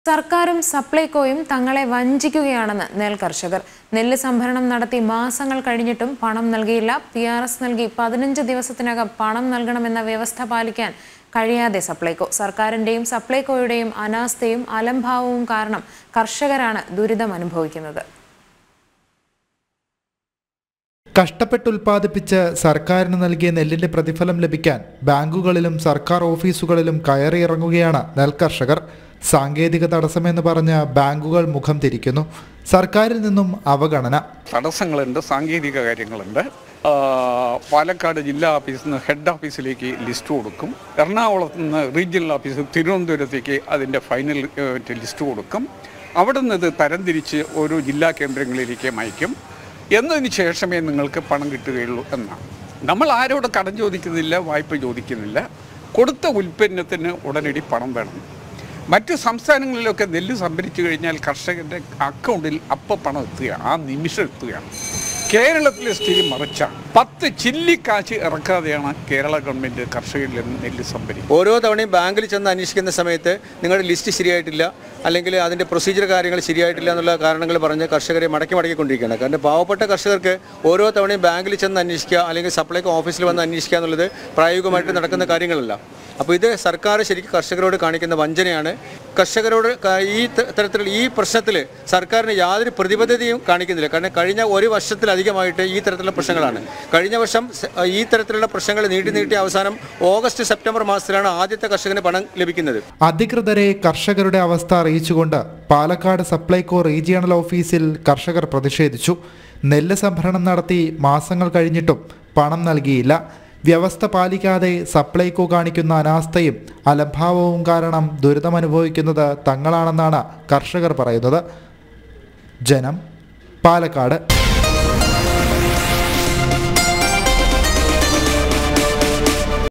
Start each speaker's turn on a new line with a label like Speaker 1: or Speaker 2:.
Speaker 1: സർക്കാരും സപ്ലൈകോയും തങ്ങളെ വഞ്ചിക്കുകയാണെന്ന് നെൽ കർഷകർ നെല്ല് സംഭരണം നടത്തി മാസങ്ങൾ കഴിഞ്ഞിട്ടും പണം നൽകിയില്ല പി ആർ എസ് നൽകി പതിനഞ്ച് ദിവസത്തിനകം പണം നൽകണമെന്ന വ്യവസ്ഥ പാലിക്കാൻ കഴിയാതെ സപ്ലൈകോ സർക്കാരിന്റെയും സപ്ലൈകോയുടെയും അനാസ്ഥയും അലംഭാവവും കാരണം കർഷകരാണ് ദുരിതം അനുഭവിക്കുന്നത്
Speaker 2: കഷ്ടപ്പെട്ടുൽപ്പാദിപ്പിച്ച് സർക്കാരിന് നൽകിയ നെല്ലിന്റെ പ്രതിഫലം ലഭിക്കാൻ ബാങ്കുകളിലും സർക്കാർ ഓഫീസുകളിലും കയറിയിറങ്ങുകയാണ് നെൽകർഷകർ സാങ്കേതിക തടസ്സമെന്ന് പറഞ്ഞ് ബാങ്കുകൾ മുഖം തിരിക്കുന്നു സർക്കാരിൽ നിന്നും അവഗണന
Speaker 3: തടസ്സങ്ങളുണ്ട് സാങ്കേതിക കാര്യങ്ങളുണ്ട് ആ, പാലക്കാട് ജില്ലാ ഓഫീസിൽ നിന്ന് ഹെഡ് ഓഫീസിലേക്ക് ലിസ്റ്റ് കൊടുക്കും എറണാകുളത്ത് നിന്ന് റീജിയണൽ ഓഫീസ് തിരുവനന്തപുരത്തേക്ക് അതിൻ്റെ ഫൈനൽ ഏഹ്, ലിസ്റ്റ് കൊടുക്കും അവിടെ നിന്ന് ഇത് തരംതിരിച്ച് ഓരോ ജില്ലാ കേന്ദ്രങ്ങളിലേക്ക് അയക്കും എന്നതിന് ശേഷമേ നിങ്ങൾക്ക് പണം കിട്ടുകയുള്ളൂ എന്നാണ് നമ്മൾ ആരോട് കടം ചോദിക്കുന്നില്ല വായ്പ ചോദിക്കുന്നില്ല കൊടുത്ത ഉൽപ്പന്നത്തിന് ഉടനടി പണം വേണം മറ്റ് സംസ്ഥാനങ്ങളിലൊക്കെ നെല്ല് സംഭരിച്ചു കഴിഞ്ഞാൽ കർഷകരുടെ അക്കൗണ്ടിൽ അപ്പം പണം എത്തുകയാണ് ആ നിമിഷം എത്തുകയാണ് കേരളത്തിലെ സ്ഥിതി മറിച്ചാണ് പത്ത് ചില്ലിക്കാശ് ഇറക്കാതെയാണ് കേരള ഗവൺമെൻറ് കർഷകരിൽ നിന്ന് നെല്ല് സംഭരിക്കുന്നത്
Speaker 4: ഓരോ തവണയും ബാങ്കിൽ ചെന്ന് അന്വേഷിക്കുന്ന സമയത്ത് നിങ്ങളുടെ ലിസ്റ്റ് ശരിയായിട്ടില്ല അല്ലെങ്കിൽ അതിൻ്റെ പ്രൊസീജിയർ കാര്യങ്ങൾ ശരിയായിട്ടില്ല എന്നുള്ള കാരണങ്ങൾ പറഞ്ഞ് കർഷകരെ മടക്കി മടക്കിക്കൊണ്ടിരിക്കുകയാണ് കാരണം പാവപ്പെട്ട കർഷകർക്ക് ഓരോ തവണയും ബാങ്കിൽ ചെന്ന് അന്വേഷിക്കുക അല്ലെങ്കിൽ സപ്ലൈകോ ഓഫീസിൽ വന്ന് അന്വേഷിക്കുക എന്നുള്ളത് പ്രായോഗികമായിട്ട് നടക്കുന്ന കാര്യങ്ങളല്ല അപ്പോൾ ഇത് സർക്കാർ ശരിക്കും കർഷകരോട് കാണിക്കുന്ന വഞ്ചനയാണ് കർഷകരോട് ക- ഈ ത- തരത്തിൽ ഈ പ്രശ്നത്തിൽ സർക്കാരിന് യാതൊരു പ്രതിബദ്ധതയും കാണിക്കുന്നില്ല കാരണം കഴിഞ്ഞ ഒരു വർഷത്തിലധികമായിട്ട് ഈ തരത്തിലുള്ള പ്രശ്നങ്ങളാണ് കഴിഞ്ഞ വർഷം സ- ഈ തരത്തിലുള്ള പ്രശ്നങ്ങൾ നീട്ടി നീട്ടി അവസാനം ഓഗസ്റ്റ് സെപ്റ്റംബർ മാസത്തിലാണ് ആദ്യത്തെ കർഷകന് പണം ലഭിക്കുന്നത്
Speaker 2: അധികൃതരെ കർഷകരുടെ അവസ്ഥ അറിയിച്ചുകൊണ്ട് പാലക്കാട് സപ്ലൈകോ റീജിയണൽ ഓഫീസിൽ കർഷകർ പ്രതിഷേധിച്ചു നെല്ല് സംഭരണം നടത്തി മാസങ്ങൾ കഴിഞ്ഞിട്ടും പണം നൽകിയില്ല വ്യവസ്ഥ പാലിക്കാതെ സപ്ലൈകോ കാണിക്കുന്ന അനാസ്ഥയും അലംഭാവവും കാരണം ദുരിതമനുഭവിക്കുന്നത് തങ്ങളാണെന്നാണ് കർഷകർ പറയുന്നത് ജനം പാലക്കാട്